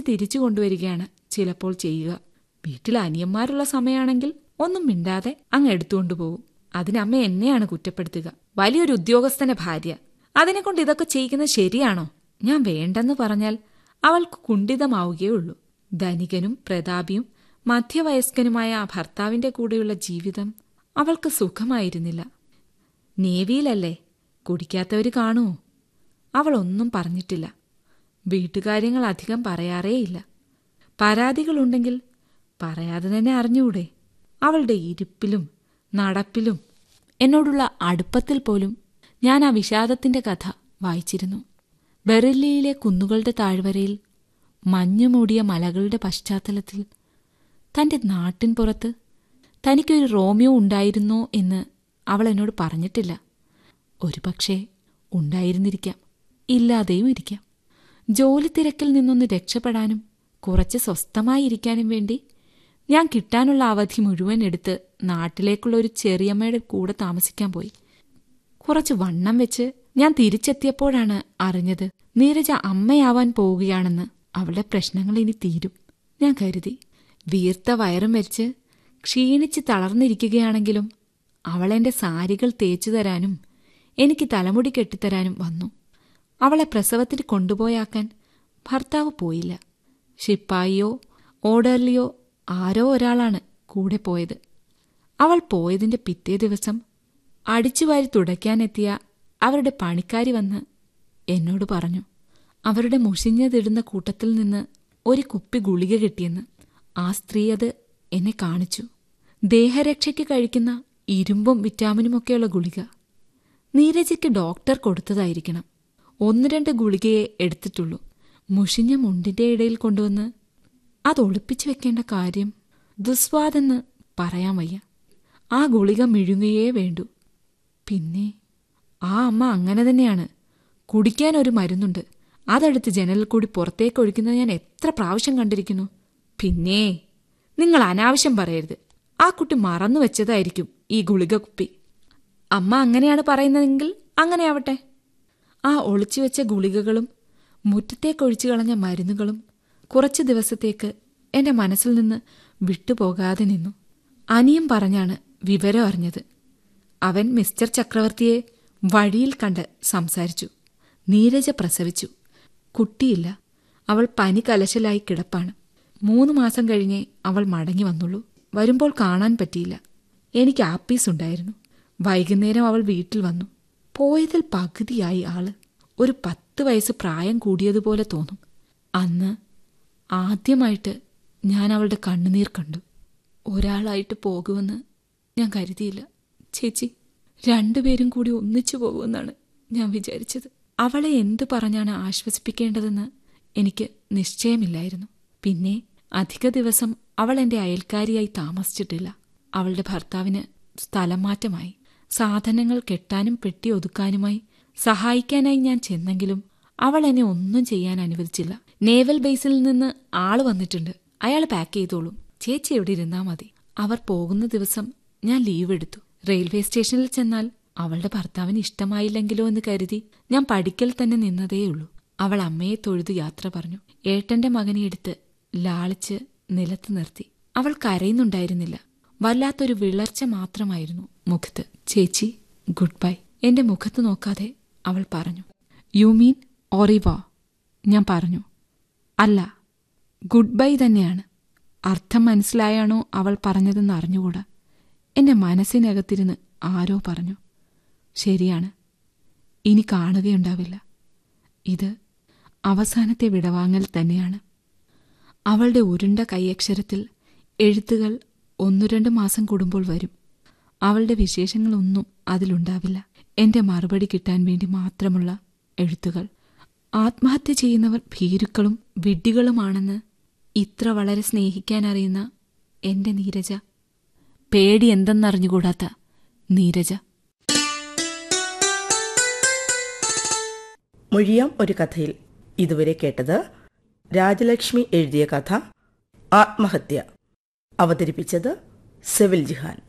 തിരിച്ചു കൊണ്ടുവരികയാണ് ചിലപ്പോൾ ചെയ്യുക വീട്ടിൽ അനിയന്മാരുള്ള സമയമാണെങ്കിൽ ഒന്നും മിണ്ടാതെ അങ്ങ് എടുത്തുകൊണ്ടുപോകും അതിനമ്മ എന്നെയാണ് കുറ്റപ്പെടുത്തുക വലിയൊരു ഉദ്യോഗസ്ഥന്റെ ഭാര്യ അതിനെക്കൊണ്ട് ഇതൊക്കെ ചെയ്യിക്കുന്നത് ശരിയാണോ ഞാൻ വേണ്ടെന്ന് പറഞ്ഞാൽ അവൾക്ക് കുണ്ഠിതമാവുകയുള്ളൂ ധനികനും പ്രതാപിയും മധ്യവയസ്കനുമായ ആ ഭർത്താവിന്റെ കൂടെയുള്ള ജീവിതം അവൾക്ക് സുഖമായിരുന്നില്ല നേവിയിലല്ലേ കുടിക്കാത്തവര് കാണുമോ അവൾ ഒന്നും പറഞ്ഞിട്ടില്ല വീട്ടുകാര്യങ്ങൾ അധികം പറയാറേയില്ല പരാതികളുണ്ടെങ്കിൽ പറയാതെ തന്നെ അറിഞ്ഞുകൂടെ അവളുടെ ഇരിപ്പിലും നടപ്പിലും എന്നോടുള്ള അടുപ്പത്തിൽ പോലും ഞാൻ ആ വിഷാദത്തിന്റെ കഥ വായിച്ചിരുന്നു ബെറില്ലിയിലെ കുന്നുകളുടെ താഴ്വരയിൽ മഞ്ഞുമൂടിയ മലകളുടെ പശ്ചാത്തലത്തിൽ തന്റെ നാട്ടിൻ പുറത്ത് തനിക്കൊരു റോമിയോ ഉണ്ടായിരുന്നോ എന്ന് അവൾ എന്നോട് പറഞ്ഞിട്ടില്ല ഒരുപക്ഷേ ഉണ്ടായിരുന്നിരിക്കാം ഇല്ലാതെയും ഇരിക്കാം ജോലി തിരക്കിൽ നിന്നൊന്ന് രക്ഷപ്പെടാനും കുറച്ച് സ്വസ്ഥമായിരിക്കാനും വേണ്ടി ഞാൻ കിട്ടാനുള്ള അവധി മുഴുവൻ എടുത്ത് നാട്ടിലേക്കുള്ള ഒരു ചെറിയമ്മയുടെ കൂടെ താമസിക്കാൻ പോയി കുറച്ച് വണ്ണം വെച്ച് ഞാൻ തിരിച്ചെത്തിയപ്പോഴാണ് അറിഞ്ഞത് നീരജ അമ്മയാവാൻ പോവുകയാണെന്ന് അവളുടെ പ്രശ്നങ്ങൾ ഇനി തീരും ഞാൻ കരുതി വീർത്ത വയറും വെച്ച് ക്ഷീണിച്ച് തളർന്നിരിക്കുകയാണെങ്കിലും അവളെന്റെ സാരികൾ തേച്ചു തരാനും എനിക്ക് തലമുടി കെട്ടിത്തരാനും വന്നു അവളെ പ്രസവത്തിന് കൊണ്ടുപോയാക്കാൻ ഭർത്താവ് പോയില്ല ശിപ്പായിയോ ഓർഡർലിയോ ആരോ ഒരാളാണ് കൂടെ പോയത് അവൾ പോയതിന്റെ പിറ്റേ ദിവസം അടിച്ചുവാരി തുടയ്ക്കാനെത്തിയ അവരുടെ പണിക്കാരി വന്ന് എന്നോട് പറഞ്ഞു അവരുടെ മുഷിഞ്ഞതിടുന്ന കൂട്ടത്തിൽ നിന്ന് ഒരു കുപ്പി ഗുളിക കിട്ടിയെന്ന് ആ സ്ത്രീ അത് എന്നെ കാണിച്ചു ദേഹരക്ഷയ്ക്ക് കഴിക്കുന്ന ഇരുമ്പും വിറ്റാമിനുമൊക്കെയുള്ള ഗുളിക നീരജയ്ക്ക് ഡോക്ടർ കൊടുത്തതായിരിക്കണം ഒന്ന് രണ്ട് ഗുളികയെ എടുത്തിട്ടുള്ളൂ മുഷിഞ്ഞ മുണ്ടിന്റെ ഇടയിൽ കൊണ്ടുവന്ന് അത് ഒളിപ്പിച്ചു വെക്കേണ്ട കാര്യം ദുസ്വാദെന്ന് പറയാൻ വയ്യ ആ ഗുളിക മിഴുങ്ങുകയേ വേണ്ടു പിന്നെ ആ അമ്മ അങ്ങനെ തന്നെയാണ് കുടിക്കാൻ ഒരു മരുന്നുണ്ട് അതെടുത്ത് ജനലിൽ കൂടി പുറത്തേക്ക് ഒഴിക്കുന്നത് ഞാൻ എത്ര പ്രാവശ്യം കണ്ടിരിക്കുന്നു പിന്നെ നിങ്ങൾ അനാവശ്യം പറയരുത് ആ കുട്ടി മറന്നു വെച്ചതായിരിക്കും ഈ ഗുളിക കുപ്പി അമ്മ അങ്ങനെയാണ് പറയുന്നതെങ്കിൽ അങ്ങനെയാവട്ടെ ആ ഒളിച്ചു വെച്ച ഗുളികകളും മുറ്റത്തേക്കൊഴിച്ചു കളഞ്ഞ മരുന്നുകളും കുറച്ചു ദിവസത്തേക്ക് എന്റെ മനസ്സിൽ നിന്ന് വിട്ടുപോകാതെ നിന്നു അനിയം പറഞ്ഞാണ് വിവരം അറിഞ്ഞത് അവൻ മിസ്റ്റർ ചക്രവർത്തിയെ വഴിയിൽ കണ്ട് സംസാരിച്ചു നീരജ പ്രസവിച്ചു കുട്ടിയില്ല അവൾ പനി കലശലായി കിടപ്പാണ് മൂന്ന് മാസം കഴിഞ്ഞേ അവൾ മടങ്ങി വന്നുള്ളൂ വരുമ്പോൾ കാണാൻ പറ്റിയില്ല എനിക്ക് ആപ്പീസ് ഉണ്ടായിരുന്നു വൈകുന്നേരം അവൾ വീട്ടിൽ വന്നു പോയതിൽ പകുതിയായി ആള് ഒരു പത്ത് വയസ്സ് പ്രായം കൂടിയതുപോലെ തോന്നും അന്ന് ആദ്യമായിട്ട് ഞാൻ അവളുടെ കണ്ണുനീർ കണ്ടു ഒരാളായിട്ട് പോകുമെന്ന് ഞാൻ കരുതിയില്ല ചേച്ചി രണ്ടുപേരും കൂടി ഒന്നിച്ചു പോകുമെന്നാണ് ഞാൻ വിചാരിച്ചത് അവളെ എന്തു പറഞ്ഞാണ് ആശ്വസിപ്പിക്കേണ്ടതെന്ന് എനിക്ക് നിശ്ചയമില്ലായിരുന്നു പിന്നെ അധിക ദിവസം അവൾ എന്റെ അയൽക്കാരിയായി താമസിച്ചിട്ടില്ല അവളുടെ ഭർത്താവിന് സ്ഥലം മാറ്റമായി സാധനങ്ങൾ കെട്ടാനും പെട്ടി ഒതുക്കാനുമായി സഹായിക്കാനായി ഞാൻ ചെന്നെങ്കിലും അവൾ എന്നെ ഒന്നും ചെയ്യാൻ അനുവദിച്ചില്ല നേവൽ ബേസിൽ നിന്ന് ആള് വന്നിട്ടുണ്ട് അയാൾ പാക്ക് ചെയ്തോളും ചേച്ചി എവിടെ ഇരുന്നാ മതി അവർ പോകുന്ന ദിവസം ഞാൻ ലീവ് എടുത്തു റെയിൽവേ സ്റ്റേഷനിൽ ചെന്നാൽ അവളുടെ ഭർത്താവിന് ഇഷ്ടമായില്ലെങ്കിലോ എന്ന് കരുതി ഞാൻ പഠിക്കൽ തന്നെ നിന്നതേയുള്ളൂ അവൾ അമ്മയെ തൊഴുതു യാത്ര പറഞ്ഞു ഏട്ടന്റെ മകനെ എടുത്ത് ലാളിച്ച് നിലത്ത് നിർത്തി അവൾ കരയുന്നുണ്ടായിരുന്നില്ല വല്ലാത്തൊരു വിളർച്ച മാത്രമായിരുന്നു മുഖത്ത് ചേച്ചി ഗുഡ് ബൈ എന്റെ മുഖത്ത് നോക്കാതെ അവൾ പറഞ്ഞു യു മീൻ ഓറിവ ഞാൻ പറഞ്ഞു അല്ല ഗുഡ് ബൈ തന്നെയാണ് അർത്ഥം മനസ്സിലായാണോ അവൾ പറഞ്ഞതെന്ന് അറിഞ്ഞുകൂടാ എന്റെ മനസ്സിനകത്തിരുന്ന് ആരോ പറഞ്ഞു ശരിയാണ് ഇനി കാണുകയുണ്ടാവില്ല ഇത് അവസാനത്തെ വിടവാങ്ങൽ തന്നെയാണ് അവളുടെ ഉരുണ്ട കൈയക്ഷരത്തിൽ എഴുത്തുകൾ ഒന്നു രണ്ട് മാസം കൂടുമ്പോൾ വരും അവളുടെ വിശേഷങ്ങളൊന്നും അതിലുണ്ടാവില്ല എന്റെ മറുപടി കിട്ടാൻ വേണ്ടി മാത്രമുള്ള എഴുത്തുകൾ ആത്മഹത്യ ചെയ്യുന്നവർ ഭീരുക്കളും വിഡ്ഢികളുമാണെന്ന് ഇത്ര വളരെ സ്നേഹിക്കാൻ അറിയുന്ന എന്റെ നീരജ പേടി എന്തെന്നറിഞ്ഞുകൂടാത്ത നീരജ മൊഴിയാം ഒരു കഥയിൽ ഇതുവരെ കേട്ടത് രാജലക്ഷ്മി എഴുതിയ കഥ ആത്മഹത്യ അവതരിപ്പിച്ചത് സെവിൽ ജിഹാൻ